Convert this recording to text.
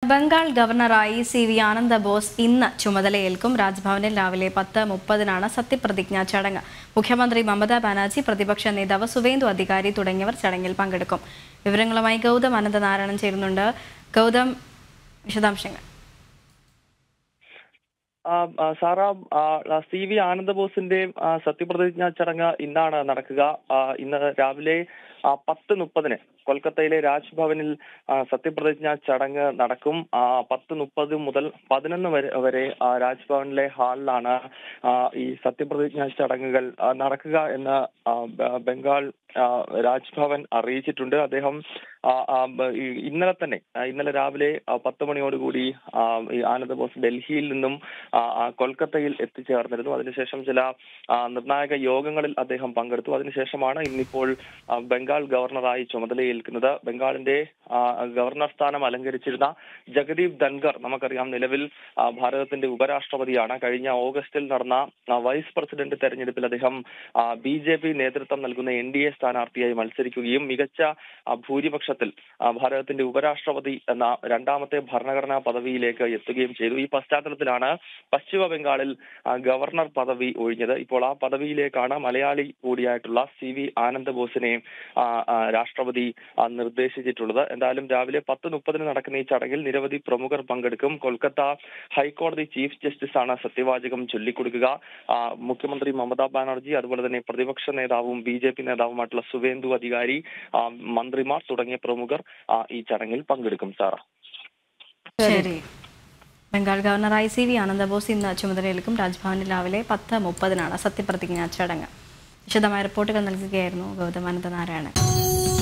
ബംഗാൾ ഗവർണറായി C V ആനന്ദ boss ഇന്ന് ചുമതലയേൽക്കും രാജ്ഭവനിൽ രാവിലെ പത്ത് മുപ്പതിനാണ് സത്യപ്രതിജ്ഞാ ചടങ്ങ് മുഖ്യമന്ത്രി മമതാ ബാനർജി പ്രതിപക്ഷ നേതാവ് സുവേന്ദു അധികാരി തുടങ്ങിയവർ ചടങ്ങിൽ പങ്കെടുക്കും വിവരങ്ങളുമായി ഗൗതം അനന്തനാരായണൻ ചേരുന്നുണ്ട് ഗൗതം വിശദാംശങ്ങൾ ആ, ആ, സാറ ആ, ആ, സി വി ആനന്ദബോസിന്റെ ആ, സത്യപ്രതിജ്ഞാ ചടങ്ങ് ഇന്നാണ് നടക്കുക ആ, ഇന്ന് രാവിലെ ആ, പത്ത് മുപ്പതിന് കൊൽക്കത്തയിലെ രാജ്ഭവനിൽ ആ, സത്യപ്രതിജ്ഞാ ചടങ്ങ് നടക്കും ആ, പത്ത് മുപ്പത് മുതൽ പതിനൊന്ന് വരെ വരെ ആ, രാജ്ഭവനിലെ ഹാളിലാണ് ആ, ഈ സത്യപ്രതിജ്ഞാ ചടങ്ങുകൾ ആ, നടക്കുക എന്ന് ആ, ബ- ബംഗാൾ ആ, രാജ്ഭവൻ അറിയിച്ചിട്ടുണ്ട് അദ്ദേഹം ആ, ആ, ബ- ഈ ഇന്നലെ തന്നെ ആ, ഇന്നലെ രാവിലെ ആ, പത്ത് മണിയോടുകൂടി ആ, ഈ ആനന്ദ് ബോസ് ഡൽഹിയിൽ നിന്നും ആ, ആ, കൊൽക്കത്തയിൽ എത്തിച്ചേർന്നിരുന്നു അതിനുശേഷം ചില ആ, നിർണായക യോഗങ്ങളിൽ അദ്ദേഹം പങ്കെടുത്തു അതിനുശേഷമാണ് ഇന്നിപ്പോൾ ആ, ബംഗാൾ ഗവർണറായി ചുമതലയേൽക്കുന്നത് ബംഗാളിന്റെ ആ, ഗവർണർ സ്ഥാനം അലങ്കരിച്ചിരുന്ന ജഗദീപ് ധൻഖർ നമുക്കറിയാം നിലവിൽ ആ, ഭാരതത്തിന്റെ ഉപരാഷ്ട്രപതിയാണ് കഴിഞ്ഞ ഓഗസ്റ്റിൽ നടന്ന ആ, വൈസ് പ്രസിഡന്റ് തെരഞ്ഞെടുപ്പിൽ അദ്ദേഹം ബി ജെ പി നേതൃത്വം നൽകുന്ന എൻ ഡി എ സ്ഥാനാർത്ഥിയായി മത്സരിക്കുകയും മികച്ച ആ, ഭൂരിപക്ഷത്തിൽ ആ, ഭാരതത്തിന്റെ ഉപരാഷ്ട്രപതി എന്ന രണ്ടാമത്തെ ഭരണഘടനാ പദവിയിലേക്ക് എത്തുകയും ചെയ്തു ഈ പശ്ചാത്തലത്തിലാണ് പശ്ചിമ ബംഗാളിൽ ആ, ഗവർണർ പദവി ഒഴിഞ്ഞത് ഇപ്പോൾ ആ പദവിയിലേക്കാണ് മലയാളി കൂടിയായിട്ടുള്ള സി വി ആനന്ദ ബോസിനെ ആ, ആ, രാഷ്ട്രപതി ആ, നിർദ്ദേശിച്ചിട്ടുള്ളത് എന്തായാലും രാവിലെ പത്ത് മുപ്പതിന് നടക്കുന്ന ഈ ചടങ്ങിൽ നിരവധി പ്രമുഖർ പങ്കെടുക്കും കൊൽക്കത്ത ഹൈക്കോടതി ചീഫ് ജസ്റ്റിസ് ആണ് സത്യവാചകം ചൊല്ലിക്കൊടുക്കുക ആ, മുഖ്യമന്ത്രി മമതാ ബാനർജി അതുപോലെ തന്നെ പ്രതിപക്ഷ നേതാവും ബി ജെ പി നേതാവുമായിട്ടുള്ള സുവേന്ദു അധികാരി ആ, മന്ത്രിമാർ തുടങ്ങിയ പ്രമുഖർ ആ, ഈ ചടങ്ങിൽ പങ്കെടുക്കും സാറ ശരി ബംഗാൾ ഗവർണറായി സി വി ആനന്ദ ബോസ് ഇന്ന് ചുമതലയേൽക്കും രാജ്ഭവനിൽ രാവിലെ പത്ത് മുപ്പതിനാണ് സത്യപ്രതിജ്ഞാ ചടങ്ങ് വിശദമായ റിപ്പോർട്ടുകൾ നൽകുകയായിരുന്നു ഗൗതം അനന്തനാരായണൻ